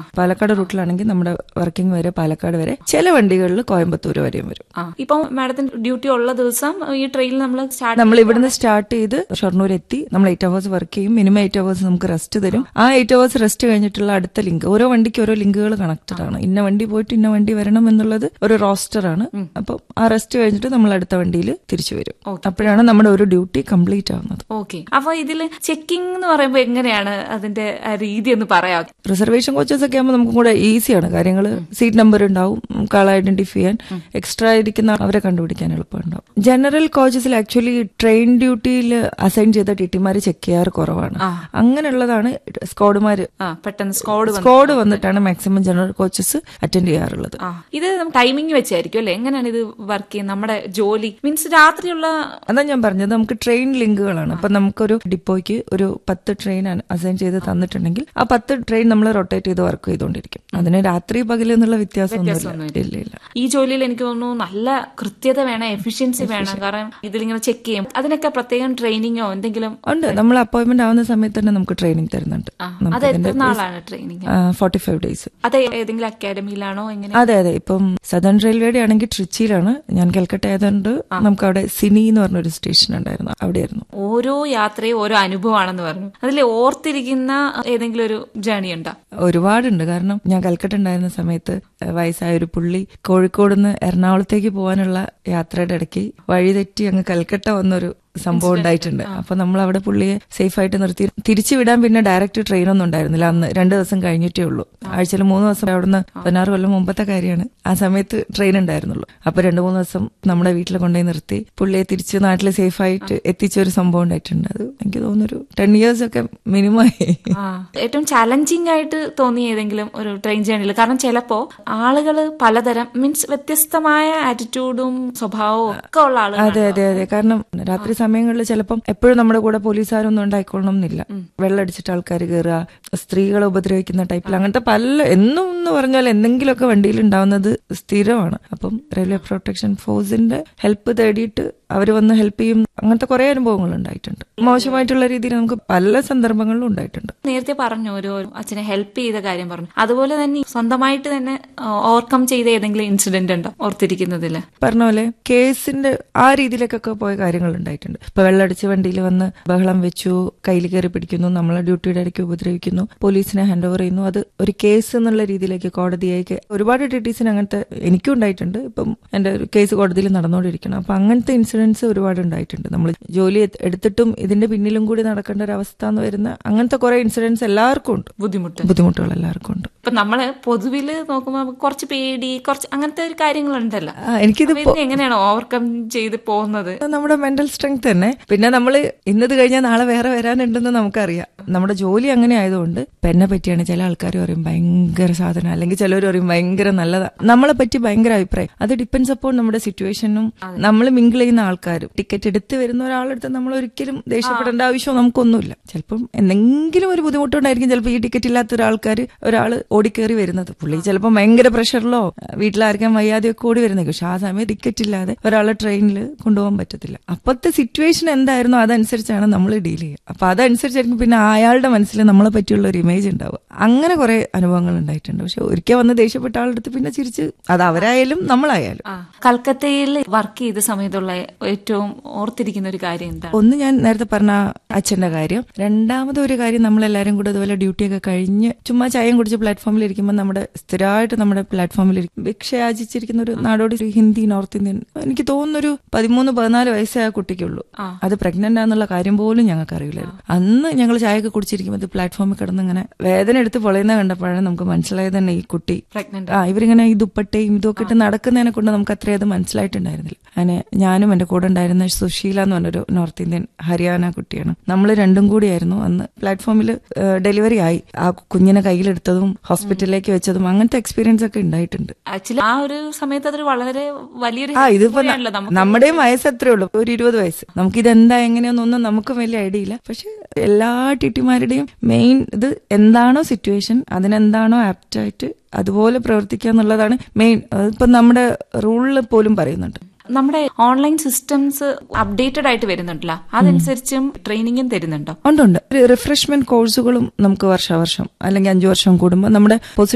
പാലക്കാട് റൂട്ടിലാണെങ്കിൽ നമ്മുടെ വർക്കിംഗ് വരെ പാലക്കാട് വരെ ചില വണ്ടികളിൽ കോയമ്പത്തൂർ വരെയും വരും ആ ഇപ്പൊ മാഡത്തിന് ഡ്യൂട്ടി ഉള്ള ദിവസം ഈ ട്രെയിനിൽ നമ്മൾ സ്റ്റാർട്ട് നമ്മൾ ഇവിടുന്ന് സ്റ്റാർട്ട് ചെയ്ത് ഷൊർണൂർ എത്തി നമ്മൾ എയ്റ്റ് അവേഴ്സ് വർക്ക് ചെയ്യും മിനിമം എയ്റ്റ് അവേഴ്സ് നമുക്ക് റെസ്റ്റ് തരും ആ എയ്റ്റ് അവേഴ്സ് റെസ്റ്റ് കഴിഞ്ഞിട്ടുള്ള അടുത്ത ലിങ്ക് ഓരോ വണ്ടിക്ക് ഓരോ ലിങ്കുകൾ കണക്റ്റഡ് ആണ് ഇന്ന വണ്ടി പോയിട്ട് ഇന്ന വണ്ടി വരണം എന്നുള്ളത് ഒരു റോസ്റ്റർ ആണ് അപ്പം ആ റെസ്റ്റ് കഴിഞ്ഞിട്ട് നമ്മൾ അടുത്ത വണ്ടിയിൽ തിരിച്ചു വരും അപ്പോഴാണ് നമ്മുടെ ഒരു ഡ്യൂട്ടി കംപ്ലീറ്റ് ആവുന്നത് ഓക്കെ അപ്പൊ ഇതില് ചെക്കിംഗ് എന്ന് പറയുമ്പോ എങ്ങനെയാണ് അതിന്റെ ആ രീതി എന്ന് പറയാം റിസർവേഷൻ കോച്ചസ് ഒക്കെ ആകുമ്പോൾ നമുക്കും കൂടെ ഈസിയാണ് കാര്യങ്ങൾ സീറ്റ് നമ്പർ ഉണ്ടാവും നമുക്ക് ആളെ ഐഡന്റിഫൈ ചെയ്യാൻ എക്സ്ട്രാ ഇരിക്കുന്ന അവരെ കണ്ടുപിടിക്കാൻ എളുപ്പമുണ്ടാവും ജനറൽ കോച്ചസിൽ ആക്ച്വലി ട്രെയിൻ ഡ്യൂട്ടിയിൽ അസൈൻ ചെയ്ത ടിറ്റിമാർ ചെക്ക് ചെയ്യാറ് കുറവാണ് അങ്ങനെയുള്ളതാണ് സ്ക്വാഡുമാര് ആ പെട്ടെന്ന് സ്കോഡ് സ്ക്വാഡ് വന്നിട്ടാണ് മാക്സിമം ജനറൽ കോച്ചസ് അറ്റൻഡ് ചെയ്യാറുള്ളത് ആ ഇത് ടൈമിംഗ് വെച്ചായിരിക്കും അല്ലെ എങ്ങനെയാണ് ഇത് വർക്ക് ചെയ്യുന്നത് നമ്മുടെ ജോലി മീൻസ് രാത്രിയുള്ള അതാ ഞാൻ പറഞ്ഞത് നമുക്ക് ട്രെയിൻ ലിങ്കുകളാണ് അപ്പൊ നമുക്കൊരു ഡിപ്പോയ്ക്ക് ഒരു പത്ത് ട്രെയിൻ അസൈൻ ചെയ്ത് തന്നിട്ടുണ്ടെങ്കിൽ ആ പത്ത് ട്രെയിൻ നമ്മൾ റൊട്ടേറ്റ് ചെയ്ത് വർക്ക് ചെയ്തുകൊണ്ടിരിക്കും അതിന് രാത്രി പകൽ എന്നുള്ള വ്യത്യാസമൊന്നുമില്ല ഇല്ല ഇല്ല ഈ ജോലിയിൽ എനിക്ക് തോന്നുന്നു നല്ല കൃത്യത വേണം എഫിഷ്യൻസി വേണം കാരണം ഇതിലിങ്ങനെ ചെക്ക് ചെയ്യും അതിനൊക്കെ പ്രത്യേകം ട്രെയിനിങ്ങോ എന്തെങ്കിലും ഉണ്ട് നമ്മൾ അപ്പോയിന്റ്മെന്റ് ആവുന്ന സമയത്ത് തന്നെ നമുക്ക് ട്രെയിനിങ് തരുന്നുണ്ട് ആ, അത് എത്ര നാളാണ് ട്രെയിനിങ് ഫോർട്ടി ഫൈവ് ഡേയ്സ് അത് ഏതെങ്കിലും അക്കാഡമിയിലാണോ എങ്ങനെ അതെ അതെ ഇപ്പം സദൺ റെയിൽവേയുടെ ആണെങ്കിൽ ട്രിച്ചിയിലാണ് ഞാൻ കൽക്കട്ട ആയതുകൊണ്ട് നമുക്ക് അവിടെ സിനി എന്ന് പറഞ്ഞൊരു സ്റ്റേഷൻ ഉണ്ടായിരുന്നു അവിടെയായിരുന്നു ഓരോ യാത്രയും ഓരോ അനുഭവമാണെന്ന് പറഞ്ഞു അതിൽ ഓർത്തിരിക്കുന്ന ഏതെങ്കിലും ഒരു ജേണി ഉണ്ടോ ഒരുപാടുണ്ട് കാരണം ഞാൻ കൽക്കട്ട ഉണ്ടായിരുന്ന സമയത്ത് ഏഹ്, വയസ്സായ ഒരു പുള്ളി കോഴിക്കോട് നിന്ന് എറണാകുളത്തേക്ക് പോകാനുള്ള യാത്രയുടെ ഇടയ്ക്ക് വഴി തെറ്റി അങ്ങ് കൽക്കട്ട വന്നൊരു സംഭവം ഉണ്ടായിട്ടുണ്ട് അപ്പൊ നമ്മൾ അവിടെ പുള്ളിയെ സേഫ് ആയിട്ട് നിർത്തി തിരിച്ചു വിടാൻ പിന്നെ ഡയറക്റ്റ് ട്രെയിൻ ഒന്നും ഉണ്ടായിരുന്നില്ല അന്ന് രണ്ടു ദിവസം കഴിഞ്ഞിട്ടേ ഉള്ളൂ ആഴ്ചയിൽ മൂന്ന് ദിവസം അവിടുന്ന് പതിനാറ് കൊല്ലം മുമ്പത്തെ കാര്യമാണ് ആ സമയത്ത് ട്രെയിൻ ഉണ്ടായിരുന്നുള്ളൂ അപ്പൊ രണ്ടു മൂന്ന് ദിവസം നമ്മുടെ വീട്ടിൽ കൊണ്ടുപോയി നിർത്തി പുള്ളിയെ തിരിച്ച് നാട്ടിൽ സേഫ് ആയിട്ട് എത്തിച്ച ഒരു സംഭവം ഉണ്ടായിട്ടുണ്ട് അത് എനിക്ക് തോന്നുന്നു ഒരു ടെൻ ഇയേഴ്സ് ഒക്കെ മിനിമം ആയി ആ ഏറ്റവും ചലഞ്ചിങ് ആയിട്ട് തോന്നിയ ഏതെങ്കിലും ഒരു ട്രെയിൻ ജേണിയിൽ കാരണം ചിലപ്പോ ആളുകൾ പലതരം മീൻസ് വ്യത്യസ്തമായ ആറ്റിറ്റ്യൂഡും സ്വഭാവവും ഒക്കെ ഉള്ള ആളുകൾ അതെ അതെ അതെ കാരണം രാത്രി സമയങ്ങളിൽ ചിലപ്പം എപ്പോഴും നമ്മുടെ കൂടെ പോലീസുകാരൊന്നും ഉണ്ടായിക്കൊള്ളണം എന്നില്ല വെള്ളമടിച്ചിട്ട് ആൾക്കാർ കയറുക സ്ത്രീകളെ ഉപദ്രവിക്കുന്ന ടൈപ്പിൽ അങ്ങനത്തെ പല എന്നും എന്ന് പറഞ്ഞാൽ എന്തെങ്കിലുമൊക്കെ വണ്ടിയിൽ ഉണ്ടാവുന്നത് സ്ഥിരമാണ് അപ്പം റെയിൽവേ പ്രൊട്ടക്ഷൻ ഫോഴ്സിന്റെ ഹെൽപ്പ് തേടിയിട്ട് അവർ വന്ന് ഹെൽപ്പ് ചെയ്യും അങ്ങനത്തെ കുറെ അനുഭവങ്ങൾ ഉണ്ടായിട്ടുണ്ട് മോശമായിട്ടുള്ള രീതിയിൽ നമുക്ക് പല സന്ദർഭങ്ങളിലും ഉണ്ടായിട്ടുണ്ട് നേരത്തെ പറഞ്ഞു ഒരു അച്ഛനെ ഹെൽപ്പ് ചെയ്ത കാര്യം പറഞ്ഞു അതുപോലെ തന്നെ സ്വന്തമായിട്ട് തന്നെ ഓവർകം ചെയ്ത ഏതെങ്കിലും ഇൻസിഡന്റ് ഉണ്ടോ ഓർത്തിരിക്കുന്നതില് പറഞ്ഞ പോലെ കേസിന്റെ ആ രീതിയിലേക്കൊക്കെ പോയ കാര്യങ്ങൾ ഉണ്ടായിട്ടുണ്ട് ഇപ്പൊ വെള്ളടിച്ച് വണ്ടിയിൽ വന്ന് ബഹളം വെച്ചു കയ്യിൽ കയറി പിടിക്കുന്നു നമ്മളെ ഡ്യൂട്ടിയുടെ ഇടയ്ക്ക് ഉപദ്രവിക്കുന്നു പോലീസിനെ ഹാൻഡ് ഓവർ ചെയ്യുന്നു അത് ഒരു കേസ് എന്നുള്ള രീതിയിലേക്ക് കോടതിയേക്ക് ഒരുപാട് ടിറ്റീസിന് അങ്ങനത്തെ എനിക്കും ഉണ്ടായിട്ടുണ്ട് ഇപ്പം എന്റെ ഒരു കേസ് കോടതിയിൽ നടന്നുകൊണ്ടിരിക്കണം അപ്പൊ അങ്ങനത്തെ ഇൻസിഡൻസ് ഒരുപാട് ഉണ്ടായിട്ടുണ്ട് നമ്മൾ ജോലി എട്- എടുത്തിട്ടും ഇതിന്റെ പിന്നിലും കൂടി നടക്കേണ്ട ഒരു അവസ്ഥ എന്ന് വരുന്ന അങ്ങനത്തെ കുറെ ഇൻസിഡൻസ് എല്ലാവർക്കും ഉണ്ട് ബുദ്ധിമുട്ട് ബുദ്ധിമുട്ടുകൾ എല്ലാവർക്കും ഉണ്ട് ഇപ്പൊ നമ്മള് പൊതുവില് നോക്കുമ്പോ നമുക്ക് കുറച്ച് പേടി കുറച്ച് അങ്ങനത്തെ ഒരു കാര്യങ്ങളുണ്ടല്ലോ ആ, എനിക്കിത് അപ്പൊ ഇതിനെ എങ്ങനെയാണ് ഓവർകം ചെയ്ത് പോകുന്നത് അത് നമ്മുടെ മെന്റൽ സ്ട്രെങ്ത് തന്നെ പിന്നെ നമ്മൾ ഇന്നത് കഴിഞ്ഞാൽ നാളെ വേറെ വരാനുണ്ടെന്ന് നമുക്കറിയാം നമ്മുടെ ജോലി അങ്ങനെ ആയതുകൊണ്ട് ഇപ്പൊ എന്നെ പറ്റിയാണ് ചില ആൾക്കാർ പറയും ഭയങ്കര സാധനം അല്ലെങ്കിൽ ചിലർ പറയും ഭയങ്കര നല്ലതാ നമ്മളെ പറ്റി ഭയങ്കര അഭിപ്രായം അത് ഡിപ്പെൻസ് അപ്പോൾ നമ്മുടെ സിറ്റുവേഷനും നമ്മൾ മിങ്കിൾ ചെയ്യുന്ന ആൾക്കാരും ടിക്കറ്റ് എടുത്ത് വരുന്ന ഒരാളെടുത്ത് നമ്മൾ ഒരിക്കലും ദേഷ്യപ്പെടേണ്ട ആവശ്യം നമുക്കൊന്നുമില്ല ചിലപ്പം എന്തെങ്കിലും ഒരു ബുദ്ധിമുട്ടുണ്ടായിരിക്കും ചിലപ്പോൾ ഈ ടിക്കറ്റ് ഇല്ലാത്ത ഒരാൾക്കാർ ഒരാൾ ഓടിക്കേറി വരുന്നത് പുള്ളി ചിലപ്പോൾ ഭയങ്കര പ്രഷറിലോ വീട്ടിലാർക്കാൻ വയ്യാതെയൊക്കെ ഓടി വരുന്നേക്കും പക്ഷെ ആ സമയത്ത് ടിക്കറ്റ് ഇല്ലാതെ ഒരാളെ ട്രെയിനിൽ കൊണ്ടുപോകാൻ പറ്റത്തില്ല അപ്പോഴത്തെ സിറ്റുവേഷൻ എന്തായിരുന്നോ അതനുസരിച്ചാണ് നമ്മൾ ഡീൽ ചെയ്യുക അപ്പൊ അതനുസരിച്ചായിരിക്കും പിന്നെ അയാളുടെ മനസ്സിൽ നമ്മളെ പറ്റിയുള്ള ഒരു ഇമേജ് ഉണ്ടാവുക അങ്ങനെ കുറെ അനുഭവങ്ങൾ ഉണ്ടായിട്ടുണ്ട് പക്ഷെ ഒരിക്കൽ വന്ന് ദേഷ്യപ്പെട്ട ആളെടുത്ത് പിന്നെ ചിരിച്ച് അത് അവരായാലും നമ്മളായാലും ആ കൽക്കത്തയിൽ വർക്ക് ചെയ്ത സമയത്തുള്ള ഏറ്റവും ഓർത്തിരിക്കുന്ന ഒരു കാര്യം എന്താ ഒന്ന് ഞാൻ നേരത്തെ പറഞ്ഞ ആ അച്ഛന്റെ കാര്യം രണ്ടാമത് ഒരു കാര്യം നമ്മളെല്ലാരും കൂടെ അതുപോലെ ഡ്യൂട്ടിയൊക്കെ കഴിഞ്ഞ് ചുമ്മാ ചായയും കുടിച്ച് പ്ലാറ്റ്ഫോമിൽ ഇരിക്കുമ്പോൾ നമ്മുടെ സ്ഥിരമായിട്ട് നമ്മുടെ പ്ലാറ്റ്ഫോമിൽ ഇരിക്കും ഭിക്ഷ യാചിച്ചിരിക്കുന്ന ഒരു നാടോടി ഒരു ഹിന്ദി നോർത്ത് ഇന്ത്യൻ എനിക്ക് തോന്നുന്നൊരു പതിമൂന്ന് പതിനാല് വയസ്സേ ആ കുട്ടിക്കുള്ളൂ അത് പ്രഗ്നന്റ് ആണെന്നുള്ള കാര്യം പോലും ഞങ്ങൾക്ക് അറിയില്ലായിരുന്നു അന്ന് ഞങ്ങൾ ചായയൊക്കെ കുടിച്ചിരിക്കുമ്പോൾ ഇത് പ്ലാറ്റ്ഫോമിൽ കിടന്ന് ഇങ്ങനെ വേദന എടുത്ത് പൊളയുന്ന കണ്ടപ്പോഴാണ് നമുക്ക് മനസ്സിലായത് തന്നെ ഈ കുട്ടി പ്രഗ്നന്റ് ആ ഇവരിങ്ങനെ ഈ ദുപ്പട്ടയും ഇതൊക്കെ ഇട്ട് നടക്കുന്നതിനെ കൊണ്ട് നമുക്ക് അത്രയും അത് മനസ്സിലായിട്ടുണ്ടായിരുന്നില്ല അങ്ങനെ ഞാനും എന്റെ കൂടെ ഉണ്ടായിരുന്ന സുശീല എന്ന് പറഞ്ഞൊരു നോർത്ത് ഇന്ത്യൻ ഹരിയാന കുട്ടിയാണ് നമ്മൾ രണ്ടും കൂടിയായിരുന്നു അന്ന് പ്ലാറ്റ്ഫോമിൽ ഡെലിവറി ആയി ആ കുഞ്ഞിനെ കയ്യിലെടുത്തതും ഹോസ്പിറ്റലിലേക്ക് വെച്ചതും അങ്ങനത്തെ എക്സ്പീരിയൻസ് ഒക്കെ ഉണ്ടായിട്ടുണ്ട് ആക്ച്വലി ആ ഒരു സമയത്ത് അതൊരു വളരെ വലിയൊരു ആ ഇതിപ്പോ ന- കൂടിയാണല്ലോ നമുക്ക് നമ്മുടെയും വയസ്സ് എത്രയേ ഉള്ളൂ ഒരു ഇരുപത് വയസ്സ് നമുക്ക് ഇതെന്താ എങ്ങനെയാണെന്നൊന്നും നമുക്കും വലിയ ഐഡിയ ഇല്ല പക്ഷെ എല്ലാ ടിറ്റിമാരുടെയും മെയിൻ ഇത് എന്താണോ സിറ്റുവേഷൻ അതിനെന്താണോ ആപ്റ്റായിട്ട് അതുപോലെ പ്രവർത്തിക്കുക എന്നുള്ളതാണ് മെയിൻ ഇപ്പൊ നമ്മുടെ റൂളിൽ പോലും പറയുന്നുണ്ട് നമ്മുടെ ഓൺലൈൻ സിസ്റ്റംസ് അപ്ഡേറ്റഡ് ആയിട്ട് വരുന്നുണ്ടല്ലോ അതനുസരിച്ചും ട്രെയിനിങ്ങും തരുന്നുണ്ടോ ഉണ്ട് ഉണ്ട് റിഫ്രഷ്മെന്റ് കോഴ്സുകളും നമുക്ക് വർഷാവർഷം അല്ലെങ്കിൽ അഞ്ചു വർഷം കൂടുമ്പോൾ നമ്മുടെ